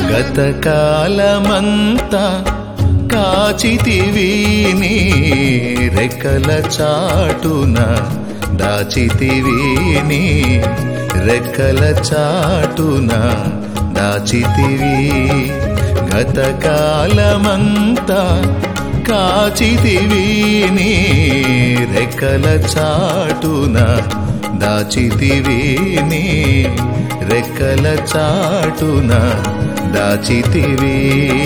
గతకాలమంతా కాచితివి నీ రెక్కల చాటున దాచితివి నీ రెక్కల చాటున దాచితివి గతకాలమంతా కాచితివి నీ రెక్కల చాటున దాచితివి నీ రెక్కల చాటున దాచితివి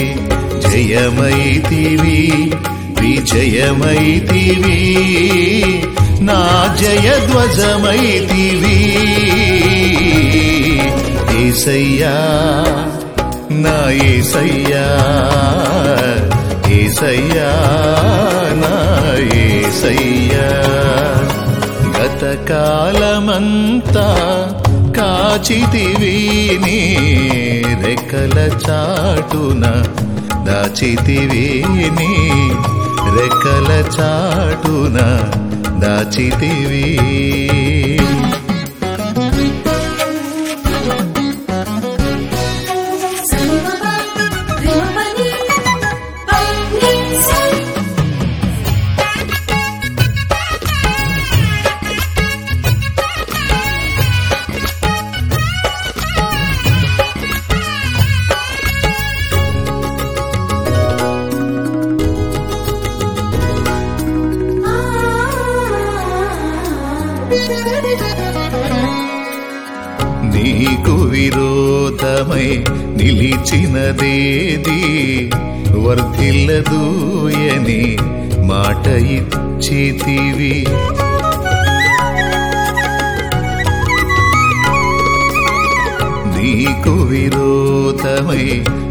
జయమైతివి విజయమైతివి నా జయధ్వజమైతివి ఏసయ్యా నా ఏసయ్యా ఏసయ్యా నా ఏసయ్యా గతకాలమంతా కాచితివి నీ రెక్కల చాటున దాచితివి నీ రెక్కల చాటున దాచితివి నీకు విరోధమై నిలిచినదేది వర్ధిల్లదూయని మాట ఇచ్చితివి నీకు విరోధమై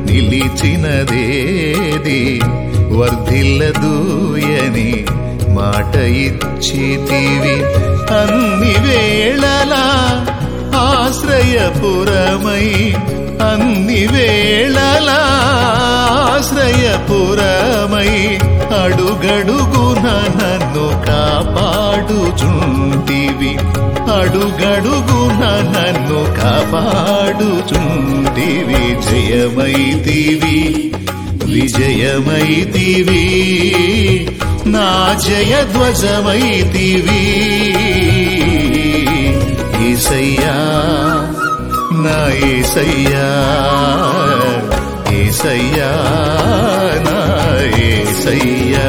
నిలిచినదేది వర్ధిల్లదూయని మాట ఇచ్చితివి అన్ని వేళలా ఆశ్రయపురమై అన్ని వేళలా ఆశ్రయపురమై అడుగడుగున నన్ను కాపాడుచుంటివి అడుగడుగున నన్ను కాపాడుచుంటివి జయమైతివి విజయమైతివి నా జయధ్వజమైతివి ఏసయ్యా నా ఏసయ్యా ఏసయ్యా నా ఏసయ్యా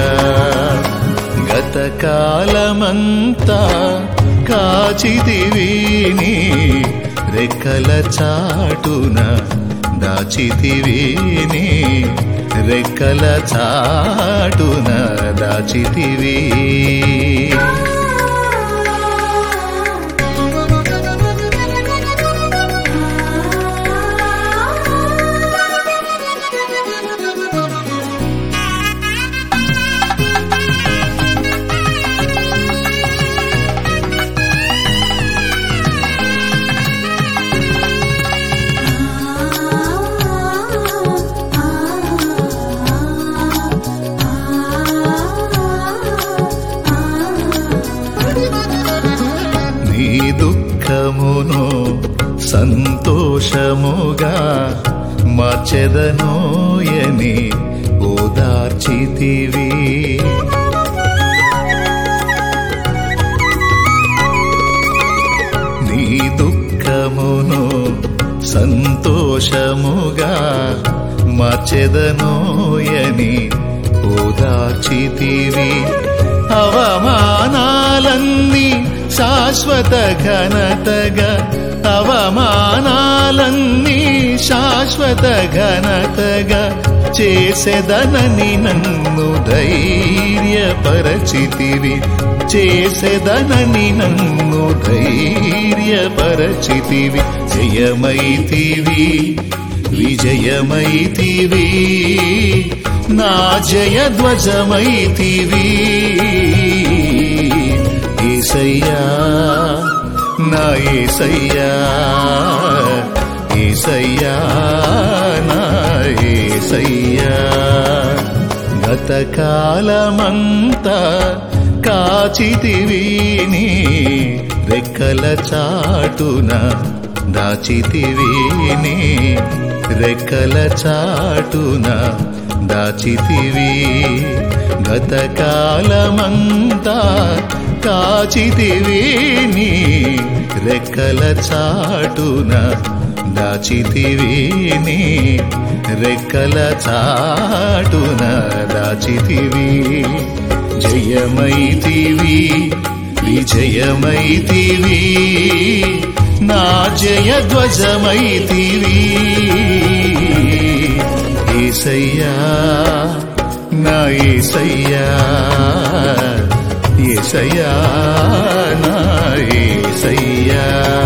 గతకాలమంతా కాచితివి నీ రెక్కల చాటున దాచితివి నీ రెక్కల చాటున దాచితివి నీ దుఃఖమును సంతోషముగా మార్చెదనోయని ఓదార్చితివి నీ దుఃఖమును సంతోషముగా మార్చెదనోయని ఓదార్చితివి అవమానాలన్నీ శాశ్వత ఘనతగా అవమానాలన్నీ శాశ్వత ఘనతగా చేసెదనని నన్ను ధైర్యపరచితివి చేసెదనని నన్ను ధైర్యపరచితివి జయమైతివి విజయమైతివి నా జయధ్వజమైతివి ఏసయ్యా నా ఏసయ్యా ఏసయ్యా నా ఏసయ్యా గతకాలమంతా కాచితివి నీ రెక్కల చాటున దాచితివి నీ రెక్కల చాటున దాచితివి గతకాలమంతా కాచితివి నీ రెక్కల చాటున దాచితివి నీ రెక్కల చాటున దాచితివి జయమైతివి విజయమైతివి నా జయ ధ్వజమైతివి ఏసయ్యా నా ఏసయ్యా ఏసయ్యా నా ఏసయ్యా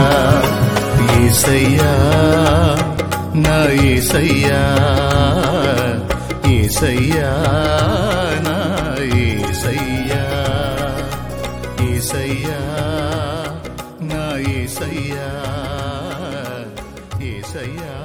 ఏసయ్యా నా ఏసయ్యా ఏసయ్యా నా ఏసయ్యా ఏసయ్యా నా ఏసయ్యా ఏసయ్యా